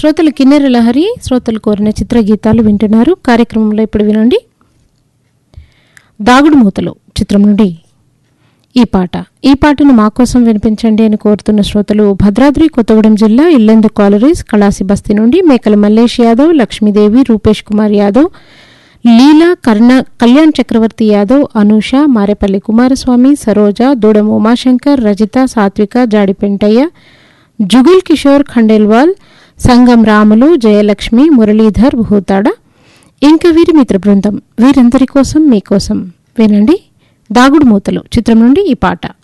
శ్రోతలు కిన్నెర లహరి శ్రోతలు కోరిన చిత్ర గీతాలు వింటున్నారు కార్యక్రమంలో ఇప్పుడు వినండి దాగుడు మూతలు చిత్రం నుండి ఈ పాట ఈ పాటను మా కోసం వినిపించండి అని కోరుతున్న శ్రోతలు భద్రాద్రి కొత్తగూడెం జిల్లా ఇల్లెందు కాలరీస్ కళాసి బస్తీ నుండి మేకల మల్లేష్ యాదవ్ లక్ష్మీదేవి రూపేష్ కుమార్ యాదవ్ లీలా కర్ణ కళ్యాణ్ చక్రవర్తి యాదవ్ అనూష మారేపల్లి కుమారస్వామి సరోజ దూడం ఉమాశంకర్ రజిత సాత్విక జాడిపెంటయ్య జుగుల్ కిషోర్ ఖండేల్వాల్ సంగం రాములు జయలక్ష్మి మురళీధర్ భూతాడ ఇంకా వీరి మిత్ర బృందం వీరందరి కోసం మీకోసం వినండి దాగుడు మూతలు చిత్రం నుండి ఈ పాట